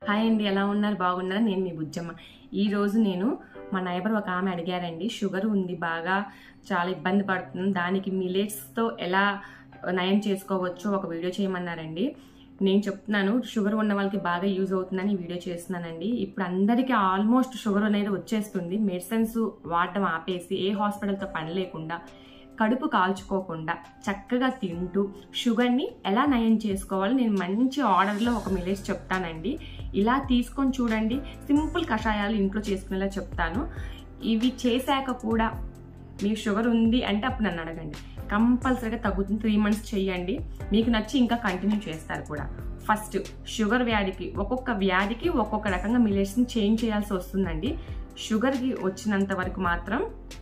hi అండి ఎలా ఉన్నారు బాగున్నారా నేను మీ బుజ్జమ్మ ఈ రోజు నేను మా నైబర్ ఒక ఆమె అడిగారండి షుగర్ ఉంది బాగా చాలా ఇబ్బంది పడుతుంది దానికి మిలెట్స్తో ఎలా నయం చేసుకోవచ్చో ఒక వీడియో చేయమన్నారండి నేను చెప్తున్నాను షుగర్ ఉన్న వాళ్ళకి బాగా యూజ్ అవుతుందని ఈ వీడియో చేస్తున్నానండి ఇప్పుడు అందరికీ ఆల్మోస్ట్ షుగర్ అనేది వచ్చేస్తుంది మెడిసిన్స్ వాడటం ఆపేసి ఏ హాస్పిటల్తో పని లేకుండా కడుపు కాల్చుకోకుండా చక్కగా తింటూ షుగర్ని ఎలా నయం చేసుకోవాలో నేను మంచి ఆర్డర్లో ఒక మిలేజ్ చెప్తానండి ఇలా తీసుకొని చూడండి సింపుల్ కషాయాలు ఇంట్లో చేసుకునేలా చెప్తాను ఇవి చేశాక కూడా మీకు షుగర్ ఉంది అంటే అప్పుడు నన్ను అడగండి కంపల్సరీగా తగ్గుతుంది త్రీ మంత్స్ చేయండి మీకు నచ్చి ఇంకా కంటిన్యూ చేస్తారు కూడా ఫస్ట్ షుగర్ వ్యాధికి ఒక్కొక్క వ్యాధికి ఒక్కొక్క రకంగా మిలేట్స్ని చేంజ్ చేయాల్సి వస్తుందండి షుగర్కి వచ్చినంత వరకు మాత్రం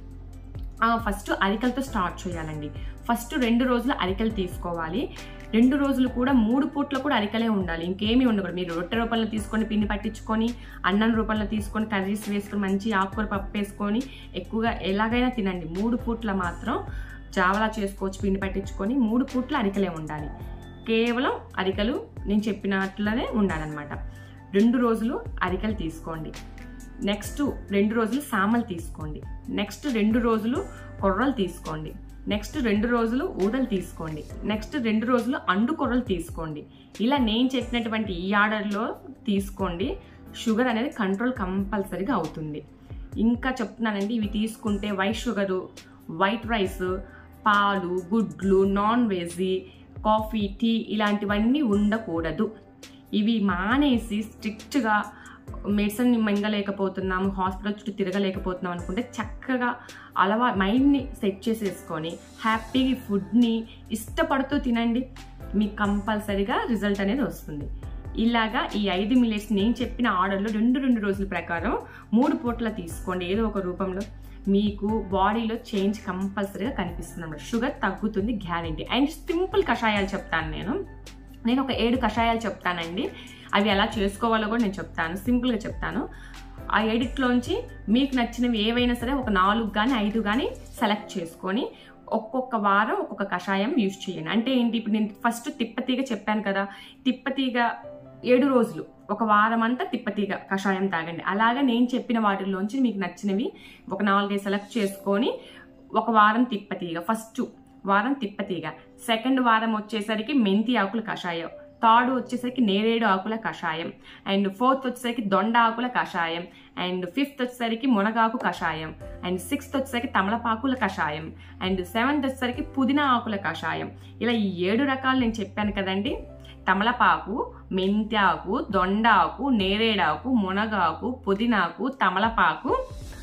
ఫస్ట్ అరికలతో స్టార్ట్ చేయాలండి ఫస్ట్ రెండు రోజులు అరికలు తీసుకోవాలి రెండు రోజులు కూడా మూడు పూట్ల కూడా అరికలే ఉండాలి ఇంకేమీ ఉండకూడదు మీరు రొట్టె రూపంలో తీసుకొని పిండి పట్టించుకొని అన్నం రూపంలో తీసుకొని కర్రీస్ వేసుకొని మంచి ఆకుకూర పప్పు వేసుకొని ఎక్కువగా ఎలాగైనా తినండి మూడు పూట్ల మాత్రం జావలా చేసుకోవచ్చు పిండి పట్టించుకొని మూడు పూట్ల అరికలే ఉండాలి కేవలం అరికలు నేను చెప్పినట్లనే ఉండాలన్నమాట రెండు రోజులు అరికలు తీసుకోండి నెక్స్ట్ రెండు రోజులు సామలు తీసుకోండి నెక్స్ట్ రెండు రోజులు కొర్రలు తీసుకోండి నెక్స్ట్ రెండు రోజులు ఊదలు తీసుకోండి నెక్స్ట్ రెండు రోజులు అండు కొర్రలు తీసుకోండి ఇలా నేను చెప్పినటువంటి ఈ ఆర్డర్లో తీసుకోండి షుగర్ అనేది కంట్రోల్ కంపల్సరీగా అవుతుంది ఇంకా చెప్తున్నానండి ఇవి తీసుకుంటే వైట్ షుగరు వైట్ రైస్ పాలు గుడ్లు నాన్ వెజ్ కాఫీ టీ ఇలాంటివన్నీ ఉండకూడదు ఇవి మానేసి స్ట్రిక్ట్గా మెడిసిన్ మింగలేకపోతున్నాము హాస్పిటల్ చుట్టూ తిరగలేకపోతున్నాం అనుకుంటే చక్కగా అలవా మైండ్ని సెట్ చేసేసుకొని హ్యాపీగా ఫుడ్ని ఇష్టపడుతూ తినండి మీకు కంపల్సరీగా రిజల్ట్ అనేది వస్తుంది ఇలాగా ఈ ఐదు మిల్లెట్స్ నేను చెప్పిన ఆర్డర్లో రెండు రెండు రోజుల ప్రకారం మూడు పూట్ల తీసుకోండి ఏదో ఒక రూపంలో మీకు బాడీలో చేంజ్ కంపల్సరీగా కనిపిస్తుంది అన్నమాట షుగర్ తగ్గుతుంది గ్యారంటీ అండ్ సింపుల్ కషాయాలు చెప్తాను నేను నేను ఒక ఏడు కషాయాలు చెప్తానండి అవి ఎలా చేసుకోవాలో కూడా నేను చెప్తాను సింపుల్గా చెప్తాను ఆ ఏడిట్లోంచి మీకు నచ్చినవి ఏవైనా సరే ఒక నాలుగు కానీ ఐదు కానీ సెలెక్ట్ చేసుకొని ఒక్కొక్క వారం ఒక్కొక్క కషాయం యూజ్ చేయండి అంటే ఏంటి ఇప్పుడు నేను ఫస్ట్ తిప్పతీగ చెప్పాను కదా తిప్పతీగ ఏడు రోజులు ఒక వారం అంతా తిప్పతీగ కషాయం తాగండి అలాగే నేను చెప్పిన వాటిల్లోంచి మీకు నచ్చినవి ఒక నాలుగైదు సెలెక్ట్ చేసుకొని ఒక వారం తిప్పతీగ ఫస్ట్ వారం తిప్పతీగ సెకండ్ వారం వచ్చేసరికి మెంతి ఆకుల కషాయం థర్డ్ వచ్చేసరికి నేరేడు ఆకుల కషాయం అండ్ ఫోర్త్ వచ్చేసరికి దొండ ఆకుల కషాయం అండ్ ఫిఫ్త్ వచ్చేసరికి మునగాకు కషాయం అండ్ సిక్స్త్ వచ్చేసరికి తమలపాకుల కషాయం అండ్ సెవెంత్ వచ్చేసరికి పుదీనా ఆకుల కషాయం ఇలా ఈ ఏడు రకాలు నేను చెప్పాను కదండి తమలపాకు మెంతాకు దొండాకు నేరేడాకు మునగాకు పుదీనాకు తమలపాకు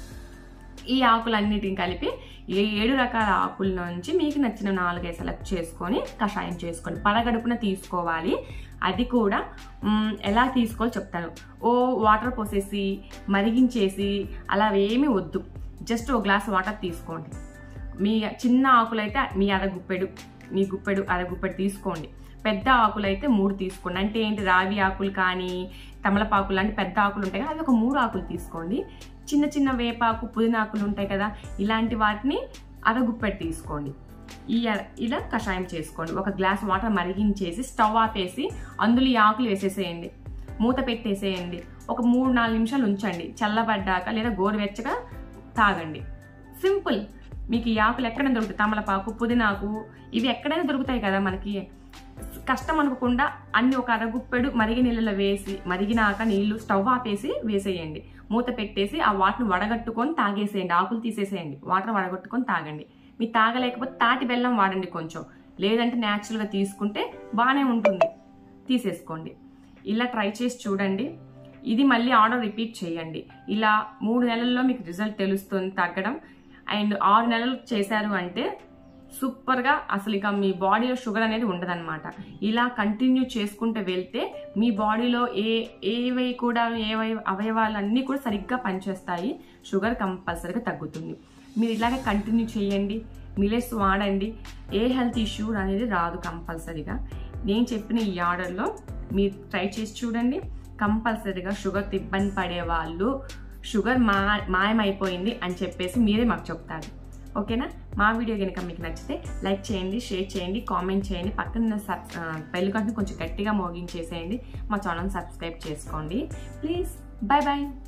ఈ ఆకులన్నిటిని కలిపి ఈ ఏడు రకాల ఆకుల నుంచి మీకు నచ్చిన నాలుగైదు సెలెక్ట్ చేసుకొని కషాయం చేసుకోండి పరగడుపున తీసుకోవాలి అది కూడా మ్, ఎలా తీసుకోవాలో చెప్తాను ఓ వాటర్ పోసేసి మరిగించేసి అలా ఏమీ వద్దు జస్ట్ ఓ గ్లాస్ వాటర్ తీసుకోండి మీ చిన్న ఆకులైతే మీ అర గుప్పెడు మీ గుప్పెడు అర గుప్పెడు తీసుకోండి పెద్ద ఆకులు అయితే మూడు తీసుకోండి అంటే ఏంటి రావి ఆకులు కానీ తమలపాకులు లాంటి పెద్ద ఆకులు ఉంటాయి కదా అవి ఒక మూడు ఆకులు తీసుకోండి చిన్న చిన్న వేపాకు పుదీనాకులు ఉంటాయి కదా ఇలాంటి వాటిని అరగుప్పెడు తీసుకోండి ఈ అర- ఇలా కషాయం చేసుకోండి ఒక గ్లాస్ వాటర్ మరిగించేసి స్టవ్ ఆపేసి అందులో ఈ ఆకులు వేసేసేయండి మూత పెట్టేసేయండి ఒక మూడు నాలుగు నిమిషాలు ఉంచండి చల్లబడ్డాక లేదా గోరువెచ్చగా తాగండి సింపుల్ మీకు ఈ ఆకులు ఎక్కడైనా దొరుకుతాయి తమలపాకు పుదీనాకు ఇవి ఎక్కడైనా దొరుకుతాయి కదా మనకి కష్టం అనుకోకుండా అన్ని ఒక అరగుప్పెడు మరిగి నీళ్ళలో వేసి మరిగినాక నీళ్లు స్టవ్ ఆపేసి వేసేయండి మూత పెట్టేసి ఆ వాటర్ని వడగట్టుకొని తాగేసేయండి ఆకులు తీసేసేయండి వాటర్ వడగట్టుకొని తాగండి మీరు తాగలేకపోతే తాటి బెల్లం వాడండి కొంచెం లేదంటే న్యాచురల్గా తీసుకుంటే బాగానే ఉంటుంది తీసేసుకోండి ఇలా ట్రై చేసి చూడండి ఇది మళ్ళీ ఆర్డర్ రిపీట్ చేయండి ఇలా మూడు నెలల్లో మీకు రిజల్ట్ తెలుస్తుంది తగ్గడం అండ్ ఆరు నెలలు చేశారు అంటే సూపర్గా అసలు ఇక మీ బాడీలో షుగర్ అనేది ఉండదన్నమాట ఇలా కంటిన్యూ చేసుకుంటూ వెళ్తే మీ బాడీలో ఏ ఏవి కూడా ఏవై అవయవాలన్నీ కూడా సరిగ్గా పనిచేస్తాయి షుగర్ కంపల్సరీగా తగ్గుతుంది మీరు ఇలాగే కంటిన్యూ చేయండి మిలెట్స్ వాడండి ఏ హెల్త్ ఇష్యూ అనేది రాదు కంపల్సరీగా నేను చెప్పిన ఈ ఆర్డర్లో మీరు ట్రై చేసి చూడండి కంపల్సరీగా షుగర్తో ఇబ్బంది పడే వాళ్ళు షుగర్ మా మాయమైపోయింది అని చెప్పేసి మీరే మాకు చెప్తారు ఓకేనా మా వీడియో కనుక మీకు నచ్చితే లైక్ చేయండి షేర్ చేయండి కామెంట్ చేయండి పక్కన సబ్ బెల్ కొంచెం గట్టిగా మోగించేసేయండి మా ఛానల్ సబ్స్క్రైబ్ చేసుకోండి ప్లీజ్ బాయ్ బాయ్